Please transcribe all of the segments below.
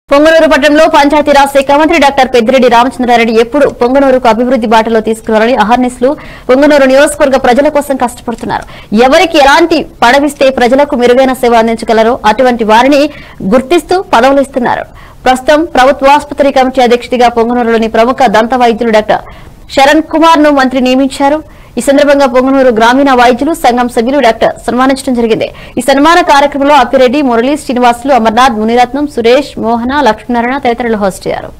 పొంగనూరు పట్టణంలో పంచాయతీరాజ్ శాఖ మంత్రి డాక్టర్ పెద్దిరెడ్డి రామచంద్రారెడ్డి ఎప్పుడు పొంగనూరుకు అభివృద్ది బాటలో తీసుకురావాలని అహర్నిస్లు పొంగనూరు నియోజకవర్గ ప్రజల కోసం కష్టపడుతున్నారు ఎవరికి ఎలాంటి పడవిస్తే ప్రజలకు మెరుగైన సేవ అందించగలరో అటువంటి వారిని గుర్తిస్తూ పదవులు ఇస్తున్నారు ప్రస్తుతం ప్రభుత్వ ఆసుపత్రి కమిటీ అధ్యక్షుడిగా పొంగనూరులోని ప్రముఖ దంత వైద్యులు డాక్టర్ శరణ్ కుమార్ ను మంత్రి నియమించారు ఈ సందర్భంగా పొంగనూరు గ్రామీణ వైద్యులు సంఘం సభ్యులు డాక్టర్ సన్మానించడం జరిగింది ఈ సన్మాన కార్యక్రమంలో అప్పిరెడ్డి మురళి శ్రీనివాసులు అమర్నాథ్ మునిరత్నం సురేష్ మోహన లక్ష్మీనారాయణ తదితరులు హోస్ట్ అయ్యారు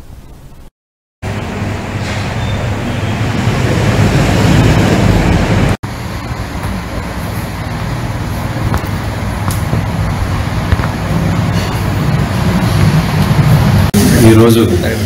ఈరోజు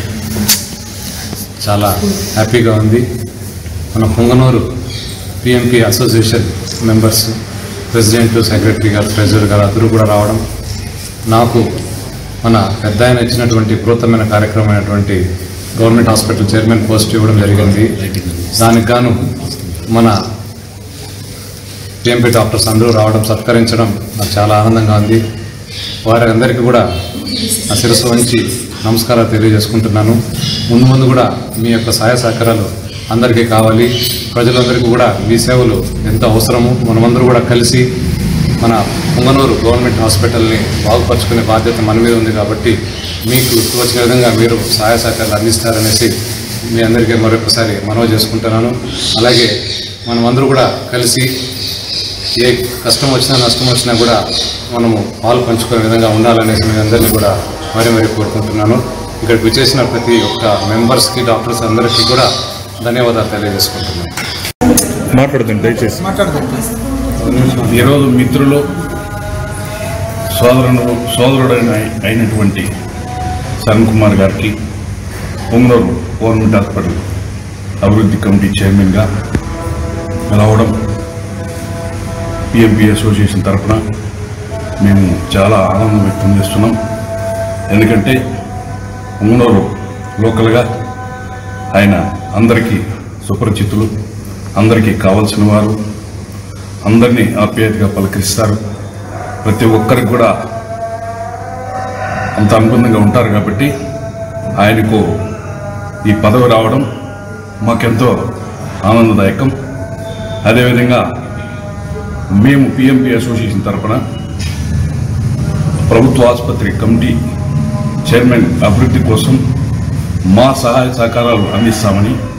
చాలా హ్యాపీగా ఉంది మన Punganur PMP association members president secretary గారు ట్రెజరర్ గారు అందరూ కూడా రావడం నాకు మన పెద్ద ఆయన ఇచ్చినటువంటి బృహత్తమైన కార్యక్రమం అయినటువంటి గవర్నమెంట్ హాస్పిటల్ చైర్మన్ పోస్ట్ ఇవ్వడం జరిగింది దానికి గాను మన పిఎంపీ డాక్టర్స్ అందరూ రావడం సత్కరించడం నాకు చాలా ఆనందంగా ఉంది వారి అందరికీ కూడా నా శిరస్సు వంచి నమస్కారాలు తెలియజేసుకుంటున్నాను ముందు ముందు కూడా మీ యొక్క సహాయ సహకారాలు అందరికీ కావాలి ప్రజలందరికీ కూడా మీ సేవలు ఎంత అవసరము మనమందరూ కూడా కలిసి మన పొంగనూరు గవర్నమెంట్ హాస్పిటల్ని బాగుపరుచుకునే బాధ్యత మన మీద ఉంది కాబట్టి మీకు వచ్చిన విధంగా మీరు సహాయ సహకారాలు అందిస్తారనేసి మీ అందరికీ మరొకసారి మనవి చేసుకుంటున్నాను అలాగే మనమందరూ కూడా కలిసి ఏ కష్టం వచ్చినా నష్టం వచ్చినా కూడా మనము పాలు పంచుకునే విధంగా ఉండాలనేసి మీ అందరినీ కూడా మరీ మరీ కోరుకుంటున్నాను ఇక్కడికి వచ్చేసిన ప్రతి ఒక్క మెంబర్స్కి డాక్టర్స్ అందరికీ కూడా ధన్యవాదాలు తెలియజేసుకుంటున్నాను మాట్లాడుతుంది దయచేసి ఈరోజు మిత్రులు సోదరుడు సోదరుడైన అయినటువంటి సరణ్ కుమార్ గారికి పొంగనూరు గవర్నమెంట్ హాస్పిటల్ అభివృద్ధి కమిటీ చైర్మన్గా రావడం పిఎంపి అసోసియేషన్ తరఫున మేము చాలా ఆనందం వ్యక్తం చేస్తున్నాం ఎందుకంటే పొంగనూరు లోకల్గా ఆయన అందరికీ సుపరిచితులు అందరికీ కావలసిన వారు అందరినీ ఆప్యాయతగా పలకరిస్తారు ప్రతి ఒక్కరికి కూడా అంత అనుబంధంగా ఉంటారు కాబట్టి ఆయనకు ఈ పదవి రావడం మాకెంతో ఆనందదాయకం అదేవిధంగా మేము పిఎంపి అసోసియేషన్ తరఫున ప్రభుత్వ ఆసుపత్రి కమిటీ చైర్మన్ అభివృద్ధి కోసం మా సహాయ సహకారాలు అందిస్తామని